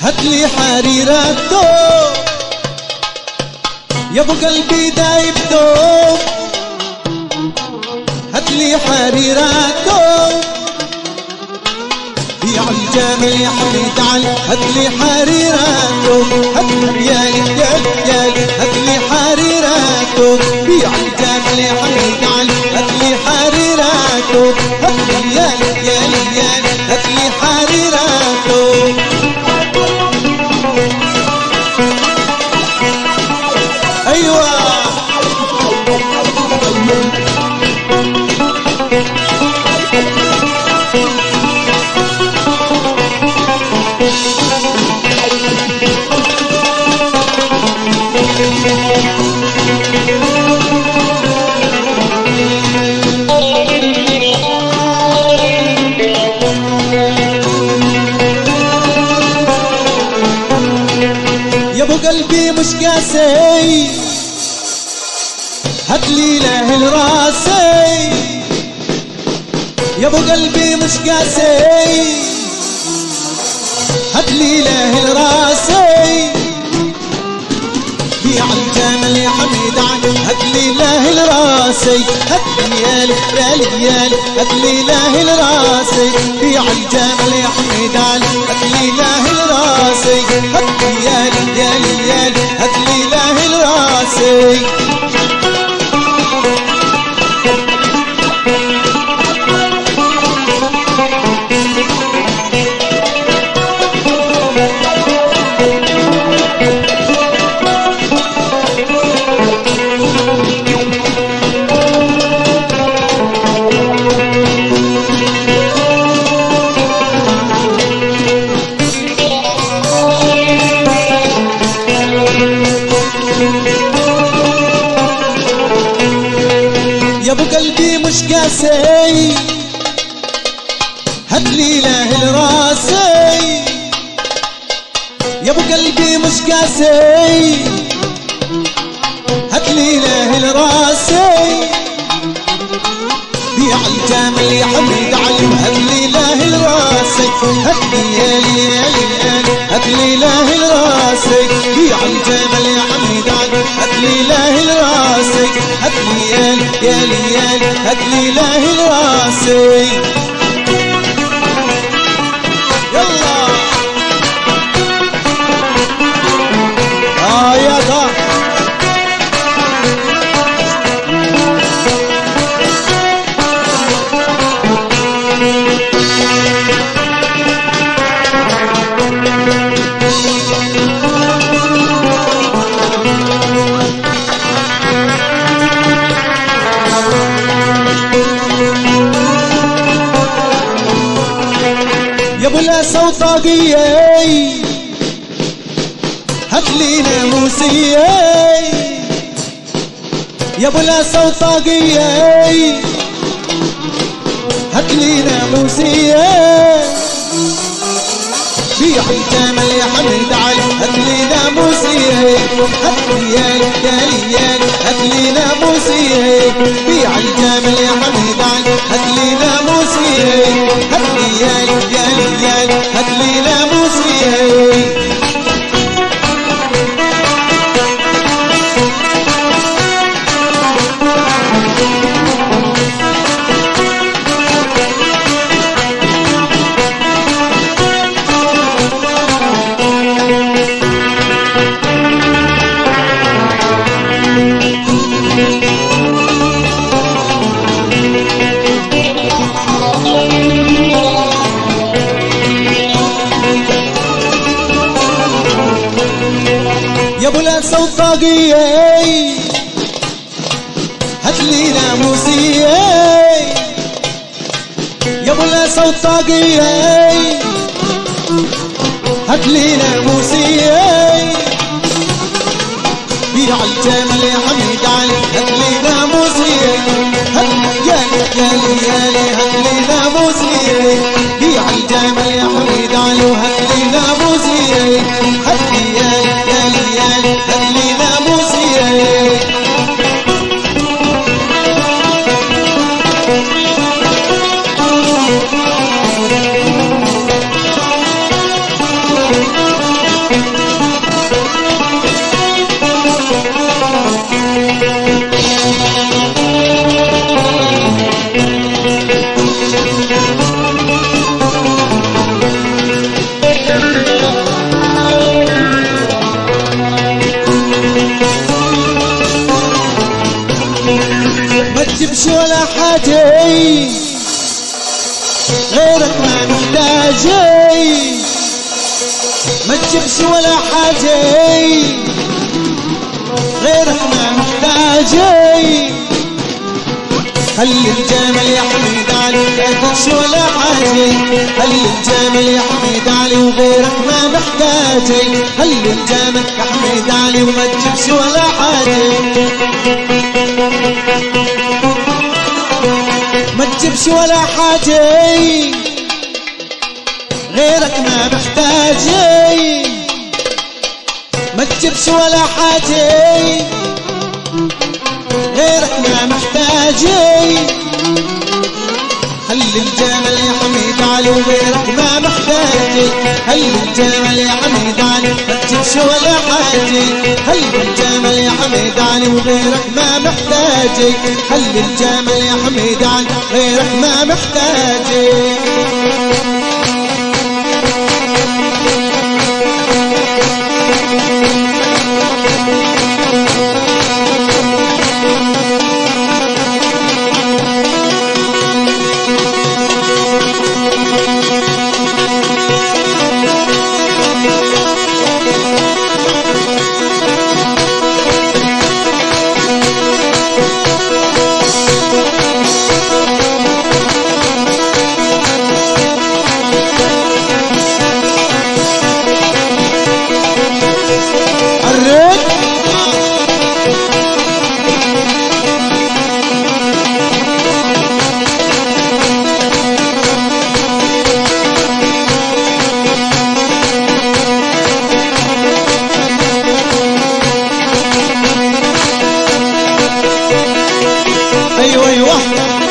هاتلي حريرته يا ابو قلبي دايب دوب هاتلي حريرته يا الجمل يا حميد علي هاتلي حريرته هاتلي يا يا يا هاتلي حريرته يا الجمل يا حميد علي هاتلي حريرته هاتلي يا يا يا هاتلي حريرته ايوه يا ابو قلبي مش قاسي هاتلي له راسي يا ابو قلبي مش قاسي هاتلي له راسي يا الجمل يا حميد عن هاتلي له راسي هاتلي يا لي يا لي هاتلي له راسي يا الجمل يا حميد عن هاتلي له راسي هاتلي يا لي يا لي يا لي هاتلي له راسي يا ابو قلبي مش قاسي هاتلي له راسي يا ابو قلبي مش قاسي هاتلي له راسي بيع الجمل يا حميد علي هاتلي له راسي هاتلي يا لي يا لي يا لي هاتلي له راسي بيع الجمل يا حميد علي هاتلي له راسي هاتلي يا لي يا لي يا لي هاتلي له راسي يلا آه يا ده يا ابو الاسا وطاقية هاتلي ناموسية يا ابو الاسا وطاقية هاتلي ناموسية بيع الجمل يا حميد علي هاتلي ناموسية هاتلي يا لي يا لي يا لي هاتلي ناموسية بيع الجمل يا حميد علي هاتلي ناموسية هاتلي يا لي يا لي يا لي هاتلي ناموسية يا ابو الانسة والطاقية هاتلي ناموسية يا ابو الانسة والطاقية هاتلي ناموسية بيع الجمل يا حميد علي هاتلي ناموسية هاتلي يا لي يا لي يا لي هاتلي ناموسية بيع الجمل يا حميد علي وهاتلي ناموسية هاتلي يا لي يا لي يا لي هاتلي ناموسية محتاجي غيرك ما محتاجي ما تجيبش ولا حاجة غيرك ما محتاجي خلي الجمل يا حميد علي لا تجيبش ولا حاجة خلي الجمل يا حميد علي وغيرك ما محتاجي خلي الجمل يا حميد علي وما تجيبش ولا حاجة ما تجيبش ولا حاجة غيرك ما محتاجي ما تجيبش ولا حاجة غيرك ما محتاجي خلي الجمل يا حميد علي وغيرك ما محتاجي خلي الجمل يا حميد علي ما تجيبش ولا حاجة خلي الجمل يا حميد علي وغيرك ما محتاجي خلي الجمل يا حميد علي غيرك ما محتاجي الرد ايوه ايوه